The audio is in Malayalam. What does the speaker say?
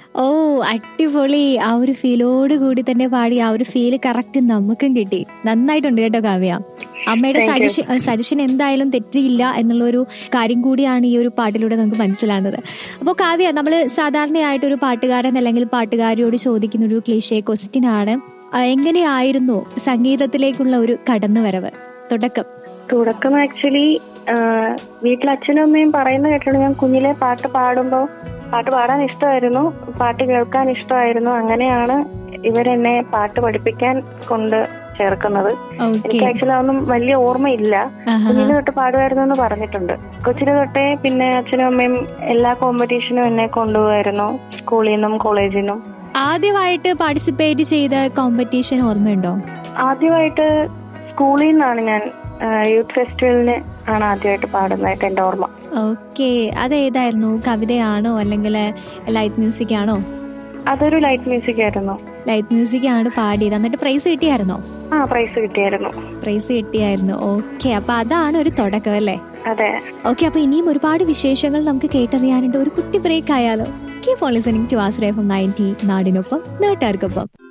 ഓ അടിപൊളി ആ ഒരു ഫീലോട് കൂടി തന്നെ പാടി ആ ഒരു ഫീല് കറക്റ്റ് നമുക്കും കിട്ടി നന്നായിട്ടുണ്ട് കേട്ടോ കാവ്യ അമ്മയുടെ Thank you. സജഷൻ സജഷൻ എന്തായാലും തെറ്റിയില്ല എന്നുള്ള ഒരു കാര്യം കൂടിയാണ് ഈ ഒരു പാട്ടിലൂടെ നമുക്ക് മനസ്സിലാകുന്നത് അപ്പോൾ കാവ്യ നമ്മൾ സാധാരണയായിട്ട് ഒരു പാട്ടുകാരൻ അല്ലെങ്കിൽ പാട്ടുകാരിയോട് ചോദിക്കുന്ന ഒരു ക്ലീഷേ ക്വസ്റ്റ്യൻ ആണ് ആ, എങ്ങനെയായിരുന്നു സംഗീതത്തിലേക്കുള്ള ഒരു കടന്നുവരവ് തുടക്കം തുടക്കം ആക്ച്വലി വീട്ടിൽ അച്ഛനും അമ്മയും പറയുന്ന കേട്ടിട്ടുണ്ട് ഞാൻ കുഞ്ഞിലെ പാട്ട് പാടുമ്പോൾ പാട്ട് പാടാൻ ഇഷ്ടമായിരുന്നു പാട്ട് കേൾക്കാൻ ഇഷ്ടമായിരുന്നു അങ്ങനെയാണ് ഇവരെന്നെ പാട്ട് പഠിപ്പിക്കാൻ കൊണ്ട് ചേർക്കുന്നത് ഓക്കെ എനിക്ക് ആക്ച്വലി അതൊന്നും വലിയ ഓർമ്മയില്ല കുഞ്ഞിന് തൊട്ട് പാടുമായിരുന്നു എന്ന് പറഞ്ഞിട്ടുണ്ട് കൊച്ചിന് തൊട്ടേ പിന്നെ അച്ഛനും അമ്മയും എല്ലാ കോമ്പറ്റീഷനും എന്നെ കൊണ്ടുപോകായിരുന്നു സ്കൂളിൽ നിന്നും കോളേജിൽ നിന്നും ആദ്യമായിട്ട് പാർട്ടിസിപ്പേറ്റ് ചെയ്ത കോമ്പറ്റീഷൻ ഓർമ്മയുണ്ടോ ആദ്യമായിട്ട് സ്കൂളിൽ നിന്നാണ് ഞാൻ യൂത്ത് ഫെസ്റ്റിവലിന് ആണ് ആദ്യമായിട്ട് പാടുന്നതായിട്ട് എന്റെ ഓർമ്മ ഓക്കെ അതേതായിരുന്നു കവിതയാണോ അല്ലെങ്കിൽ ലൈറ്റ് മ്യൂസിക് ആണോ അതൊരു ലൈറ്റ് മ്യൂസിക് ആയിരുന്നു ലൈറ്റ് മ്യൂസിക് ആണ് പാടിയത് എന്നിട്ട് പ്രൈസ് കിട്ടിയായിരുന്നോ ആ പ്രൈസ് കിട്ടിയായിരുന്നു പ്രൈസ് കിട്ടിയായിരുന്നു ഓക്കെ അപ്പൊ അതാണ് ഒരു തുടക്കം അല്ലേ അതെ ഓക്കെ അപ്പൊ ഇനിയും ഒരുപാട് വിശേഷങ്ങൾ നമുക്ക് കേട്ടറിയാനുണ്ട് ഒരു കുട്ടി ബ്രേക്ക് ആയാലോ keep on listening to Ashraya from ninety നാടിനൊപ്പം നാട്ടുകാർക്കൊപ്പം